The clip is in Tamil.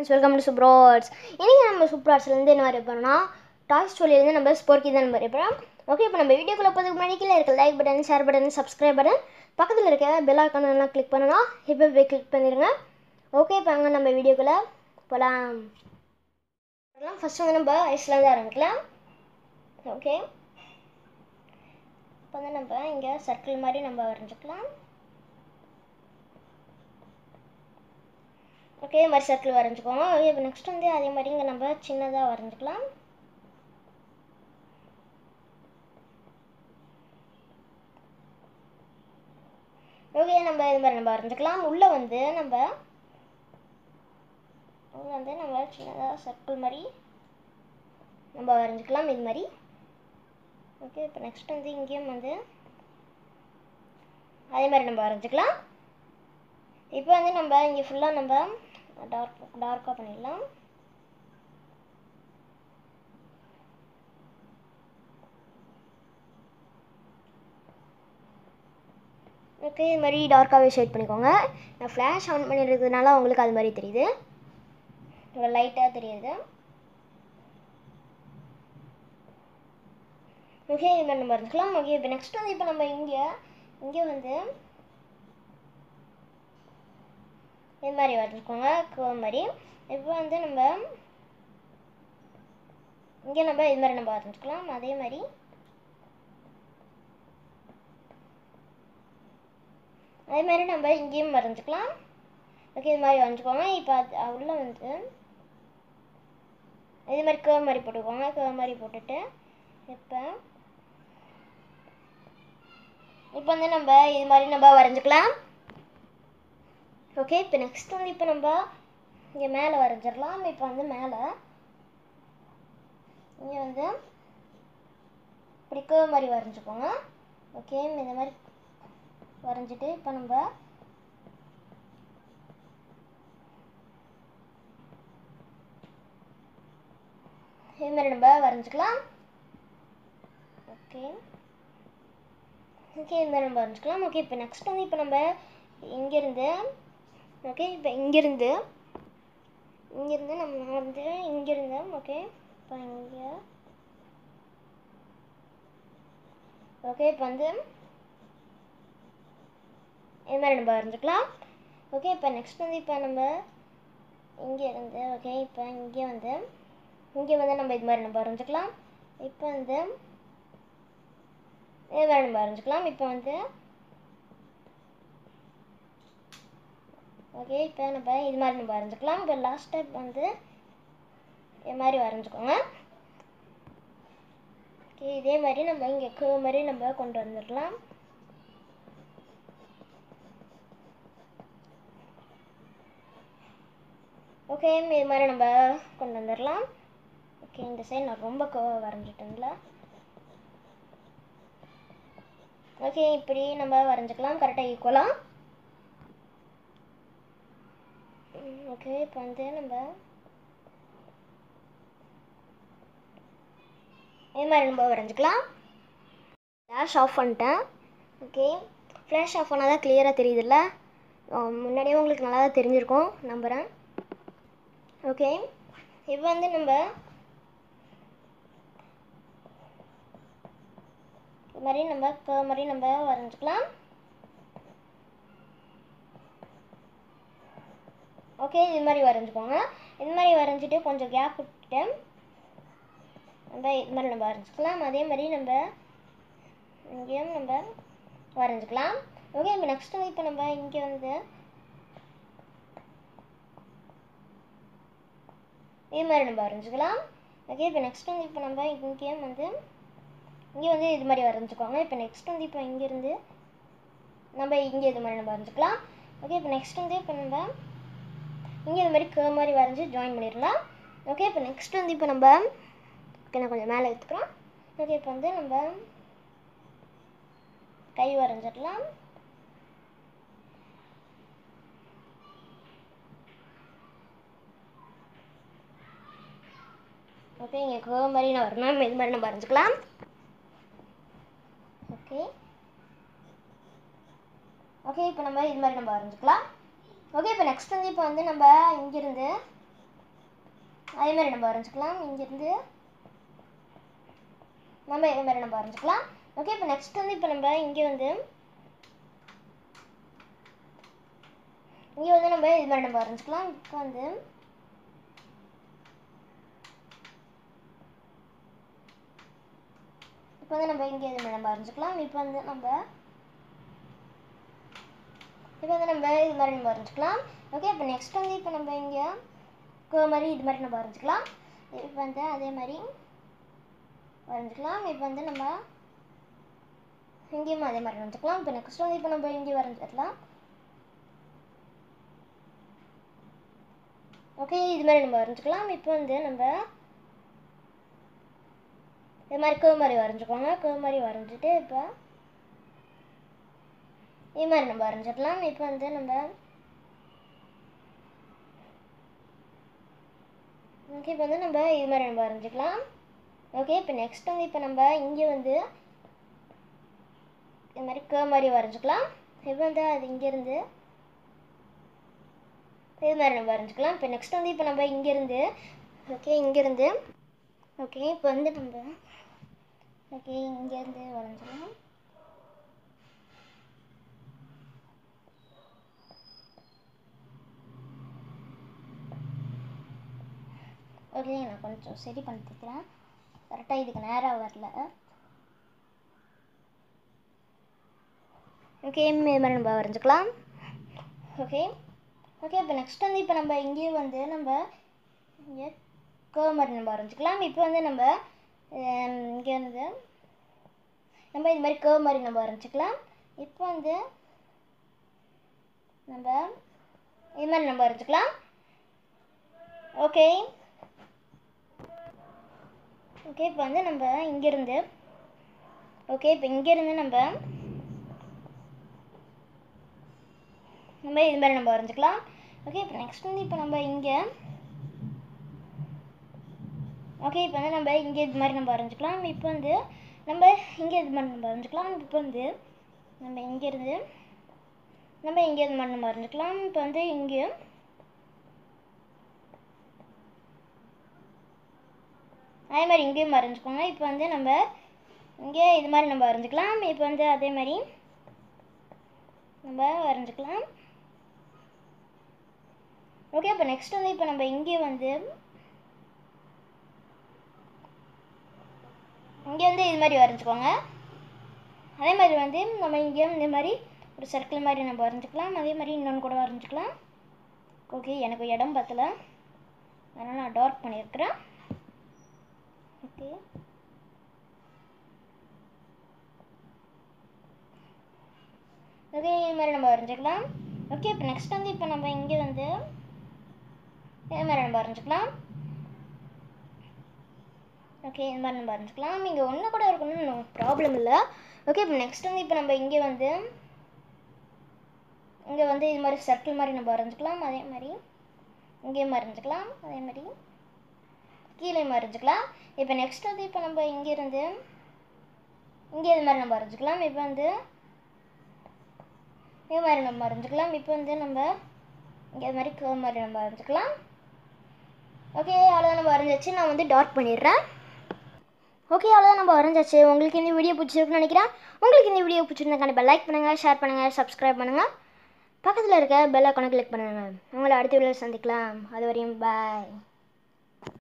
ஃப்ரெண்ட்ஸ் வெல்கம் டு சூப்ராட்ஸ் இன்றைக்கி நம்ம சூப்ராட்ஸ்லேருந்து என்ன வரைய போகிறோம்னா டாய் ஸ்டோரியிலேருந்து நம்ம ஸ்போர்க்கி தான் வரைய போகிறோம் ஓகே இப்போ நம்ம வீடியோக்குள்ளே போகிறதுக்கு முன்னாடி கீழே இருக்க like button share button subscribe button பக்கத்தில் இருக்க பெல் ஐக்கான் எல்லாம் கிளிக் பண்ணணும் இப்போ போய் கிளிக் பண்ணிடுங்க ஓகே இப்போ அங்கே நம்ம வீடியோக்குள்ளே போகலாம் ஃபஸ்ட்டு வந்து நம்ம ஐஸ்லேருந்து ஆரம்பிக்கலாம் ஓகே இப்போ வந்து நம்ம இங்கே சர்க்கிள் மாதிரி நம்ம வரைஞ்சிக்கலாம் ஓகே இது மாதிரி சர்க்கிள் வரைஞ்சிக்கோங்க ஓகே இப்போ நெக்ஸ்ட் வந்து அதே மாதிரி இங்கே நம்ம சின்னதாக வரைஞ்சிக்கலாம் ஓகே நம்ம இது மாதிரி நம்ம வரைஞ்சிக்கலாம் உள்ளே வந்து நம்ம உள்ளே வந்து நம்ம சின்னதாக சர்க்கிள் மாதிரி நம்ம வரைஞ்சிக்கலாம் இது மாதிரி ஓகே இப்போ நெக்ஸ்ட் வந்து இங்கேயும் வந்து அதே மாதிரி நம்ம வரைஞ்சிக்கலாம் இப்போ வந்து நம்ம இங்கே ஃபுல்லாக நம்ம டார்க் டார்க்காக பண்ணிடலாம் ஓகே இது மாதிரி டார்க்காகவே ஷேட் பண்ணிக்கோங்க நான் ஃப்ளாஷ் ஆன் பண்ணியிருக்கிறதுனால உங்களுக்கு அது மாதிரி தெரியுது லைட்டாக தெரியுது ஓகே இது மாதிரி நம்ம வரைஞ்சிக்கலாம் ஓகே இப்போ நெக்ஸ்ட் வந்து இப்போ நம்ம இங்கே இங்கே வந்து இது மாதிரி வரைஞ்சிக்கோங்க கோ மாதிரி இப்போ வந்து நம்ம இங்கே நம்ம இது மாதிரி நம்ம வரைஞ்சிக்கலாம் அதே மாதிரி அதே மாதிரி நம்ம இங்கேயும் வரைஞ்சிக்கலாம் ஓகே இது மாதிரி வரைஞ்சிக்கோங்க இப்போ அது உள்ள வந்து இது மாதிரி கேர்வ் மாதிரி போட்டுக்கோங்க கேர்வ் மாதிரி போட்டுட்டு இப்போ இப்போ வந்து நம்ம இது மாதிரி நம்ம வரைஞ்சிக்கலாம் ஓகே இப்போ நெக்ஸ்ட் வந்து இப்போ நம்ம இங்கே மேலே வரைஞ்சிடலாம் இப்போ வந்து மேலே இங்கே வந்து இப்படி கேர்வ் மாதிரி வரைஞ்சிக்கோங்க ஓகே இந்த மாதிரி வரைஞ்சிட்டு இப்போ நம்ம இது மாதிரி நம்ம வரைஞ்சிக்கலாம் ஓகே ஓகே இது மாதிரி நம்ம வரைஞ்சிக்கலாம் ஓகே இப்போ நெக்ஸ்ட் வந்து இப்போ நம்ம இங்கேருந்து ஓகே இப்போ இங்கேருந்து இங்கேருந்து நம்ம வந்து இங்கேருந்து ஓகே இப்போ இங்கே ஓகே இப்போ வந்து இது மாதிரி நம்ம வரைஞ்சிக்கலாம் ஓகே இப்போ நெக்ஸ்ட் வந்து இப்போ நம்ம இங்கே இருந்து ஓகே இப்போ இங்கே வந்து இங்கே வந்து நம்ம இது மாதிரி நம்ம வரைஞ்சிக்கலாம் இப்போ வந்து இது மாதிரி நம்ம வரைஞ்சிக்கலாம் இப்போ வந்து ஓகே இப்போ நம்ம இது மாதிரி நம்ம வரைஞ்சிக்கலாம் இப்போ லாஸ்ட் ஸ்டெப் வந்து இது மாதிரி வரைஞ்சிக்கோங்க ஓகே இதே மாதிரி நம்ம இங்கே கேர்வ் மாதிரி நம்ம கொண்டு வந்துடலாம் ஓகே இது மாதிரி நம்ம கொண்டு வந்துடலாம் ஓகே இந்த சைடு நான் ரொம்ப கேர்வ் வரைஞ்சிட்டேன்ல ஓகே இப்படி நம்ம வரைஞ்சிக்கலாம் கரெக்டாக ஈக்குவலாக ஓகே இப்போ வந்து நம்ம இது மாதிரி நம்ம வரைஞ்சிக்கலாம் ஃப்ளாஷ் ஆஃப் பண்ணிட்டேன் ஓகே ஃப்ளாஷ் ஆஃப் பண்ணால் தான் கிளியராக தெரியுதுல்ல முன்னாடியே உங்களுக்கு நல்லா தான் தெரிஞ்சிருக்கும் நம்புகிறேன் ஓகே இப்போ வந்து நம்ம இது மாதிரி நம்ம க மாதிரி நம்ம வரைஞ்சிக்கலாம் ஓகே இது மாதிரி வரைஞ்சிக்கோங்க இது மாதிரி வரைஞ்சிட்டு கொஞ்சம் கேப் விட்டுட்டு நம்ம இது மாதிரி நம்ம வரைஞ்சிக்கலாம் அதே மாதிரி நம்ம இங்கேயும் நம்ம வரைஞ்சிக்கலாம் ஓகே இப்போ நெக்ஸ்ட் வந்து இப்போ நம்ம இங்கே வந்து இது மாதிரி நம்ம வரைஞ்சிக்கலாம் ஓகே இப்போ நெக்ஸ்ட் வந்து இப்போ நம்ம இங்கேயும் வந்து இங்கே வந்து இது மாதிரி வரைஞ்சிக்கோங்க இப்போ நெக்ஸ்ட் வந்து இப்போ இங்கேருந்து நம்ம இங்கே இது மாதிரி நம்ம வரைஞ்சிக்கலாம் ஓகே இப்போ நெக்ஸ்ட் வந்து இப்போ நம்ம இங்கே இது மாதிரி கேர்வ் மாதிரி வரைஞ்சி ஜாயின் பண்ணிடலாம் ஓகே இப்போ நெக்ஸ்ட் வந்து இப்போ நம்ம ஓகே நான் கொஞ்சம் மேலே எடுத்துக்கிறோம் ஓகே இப்போ வந்து நம்ம கை வரைஞ்சிடலாம் ஓகே இங்கே கேர்வ் மாதிரி நான் வரணும் இது மாதிரி நம்ம வரைஞ்சிக்கலாம் ஓகே ஓகே இப்போ நம்ம இது மாதிரி நம்ம வரைஞ்சிக்கலாம் ஓகே இப்போ நெக்ஸ்ட் வந்து இப்போ வந்து நம்ம இங்கேருந்து அதே மாதிரி நம்ம வரைஞ்சிக்கலாம் இங்கேருந்து நம்ம இதே மாதிரி நம்ம வரைஞ்சிக்கலாம் ஓகே இப்போ நெக்ஸ்ட் வந்து இப்போ நம்ம இங்கே வந்து இங்கே வந்து நம்ம இது மாதிரி நம்ம வரைஞ்சிக்கலாம் இப்போ வந்து இப்போ வந்து நம்ம இங்கே இது மாதிரி நம்ம வரைஞ்சிக்கலாம் இப்போ வந்து நம்ம இப்போ வந்து நம்ம இது மாதிரி நம்ம வரைஞ்சிக்கலாம் ஓகே இப்போ நெக்ஸ்ட் வந்து இப்போ நம்ம இங்கே கோ மாதிரி இது மாதிரி நம்ம வரைஞ்சிக்கலாம் இப்போ வந்து அதே மாதிரி வரைஞ்சிக்கலாம் இப்போ வந்து நம்ம இங்கேயும் அதே மாதிரி வரைஞ்சிக்கலாம் இப்போ நெக்ஸ்ட் வந்து இப்போ நம்ம இங்கே வரைஞ்சிடலாம் ஓகே இது மாதிரி நம்ம வரைஞ்சிக்கலாம் இப்போ வந்து நம்ம இது மாதிரி கேவ் மாதிரி வரைஞ்சிக்கோங்க கேவ் மாதிரி வரைஞ்சிட்டு இப்போ இது மாதிரி நம்ம வரைஞ்சிடலாம் இப்போ வந்து நம்ம ஓகே இப்போ வந்து நம்ம இது மாதிரி நம்ம வரைஞ்சிக்கலாம் ஓகே இப்போ நெக்ஸ்ட் வந்து இப்போ நம்ம இங்கே வந்து இது மாதிரி கேவ் மாதிரி வரைஞ்சிக்கலாம் இப்போ வந்து அது இங்கேருந்து இது மாதிரி நம்ம வரைஞ்சிக்கலாம் இப்போ நெக்ஸ்ட் வந்து இப்போ நம்ம இங்கேருந்து ஓகே இங்கேருந்து ஓகே இப்போ வந்து நம்ம ஓகே இங்கேருந்து வரைஞ்சிக்கலாம் ஓகே நான் கொஞ்சம் சரி பண்ணிக்கிறேன் கரெக்டாக இதுக்கு நேராக வரல ஓகே இது மாதிரி நம்ம வரைஞ்சிக்கலாம் ஓகே ஓகே இப்போ நெக்ஸ்ட் வந்து இப்போ நம்ம இங்கேயே வந்து நம்ம இங்கே கேர்வ் மாதிரி நம்ம வரைஞ்சிக்கலாம் இப்போ வந்து நம்ம இங்கே வந்து நம்ம இது மாதிரி கேர்வ் மாதிரி நம்ம வரைஞ்சிக்கலாம் இப்போ வந்து நம்ம இது மாதிரி நம்ம வரைஞ்சிக்கலாம் ஓகே ஓகே இப்போ வந்து நம்ம இங்கேருந்து ஓகே இப்போ இங்கேருந்து நம்ம நம்ம இது மாதிரி நம்ம வரைஞ்சிக்கலாம் ஓகே இப்போ நெக்ஸ்ட் வந்து இப்போ நம்ம இங்கே ஓகே இப்போ வந்து நம்ம இங்கே இது மாதிரி நம்ம வரைஞ்சிக்கலாம் இப்போ வந்து நம்ம இங்கே இது மாதிரி நம்ம வரைஞ்சிக்கலாம் இப்போ வந்து நம்ம இங்கேருந்து நம்ம இங்கே இது மாதிரி நம்ம வரைஞ்சிக்கலாம் இப்போ வந்து இங்கே அதே மாதிரி இங்கேயும் வரைஞ்சிக்கோங்க இப்போ வந்து நம்ம இங்கே இது மாதிரி நம்ம வரைஞ்சிக்கலாம் இப்போ வந்து அதே மாதிரி நம்ம வரைஞ்சிக்கலாம் ஓகே இப்போ நெக்ஸ்ட் வந்து இப்போ நம்ம இங்கே வந்து இங்கே வந்து இது மாதிரி வரைஞ்சிக்கோங்க அதே மாதிரி வந்து நம்ம இங்கே இந்த மாதிரி ஒரு சர்க்கிள் மாதிரி நம்ம வரைஞ்சிக்கலாம் அதே மாதிரி இன்னொன்று கூட வரைஞ்சிக்கலாம் ஓகே எனக்கு இடம் பத்தல அதனால் நான் டார்க் பண்ணியிருக்கிறேன் ஓகே ஓகே இது மாதிரி நம்ம வரைஞ்சிக்கலாம் ஓகே இப்போ நெக்ஸ்ட் வந்து இப்போ நம்ம இங்கே வந்து இது மாதிரி நம்ம வரைஞ்சிக்கலாம் ஓகே இது மாதிரி நம்ம வரைஞ்சிக்கலாம் இங்கே ஒன்று கூட இருக்கணும்னு ப்ராப்ளம் இல்லை ஓகே இப்போ நெக்ஸ்ட் வந்து இப்போ நம்ம இங்கே வந்து இங்கே வந்து இது மாதிரி சர்க்கிள் மாதிரி நம்ம வரைஞ்சிக்கலாம் அதே மாதிரி இங்கேயும் வரைஞ்சிக்கலாம் அதே மாதிரி கீழே வரைஞ்சிக்கலாம் இப்போ நெக்ஸ்ட் வந்து இப்போ நம்ம இங்கேருந்து இங்கே இது மாதிரி நம்ம வரைஞ்சிக்கலாம் இப்போ வந்து இது மாதிரி நம்ம வரைஞ்சிக்கலாம் இப்போ வந்து நம்ம இங்கே இது மாதிரி கேர்வ் மாதிரி நம்ம வரைஞ்சிக்கலாம் ஓகே அவ்வளோதான் நம்ம வரைஞ்சாச்சு நான் வந்து டார்க் பண்ணிடுறேன் ஓகே அவ்வளோதான் நம்ம வரைஞ்சாச்சு உங்களுக்கு இந்த வீடியோ பிடிச்சிருக்குன்னு நினைக்கிறேன் உங்களுக்கு இந்த வீடியோ பிடிச்சிருந்தா கண்டிப்பாக லைக் பண்ணுங்கள் ஷேர் பண்ணுங்கள் சப்ஸ்கிரைப் பண்ணுங்கள் பக்கத்தில் இருக்க பெல் ஐக்கானை கிளிக் பண்ணுங்கள் உங்களை அடுத்த வீடியோவில் சந்திக்கலாம் அது வரையும் பாய்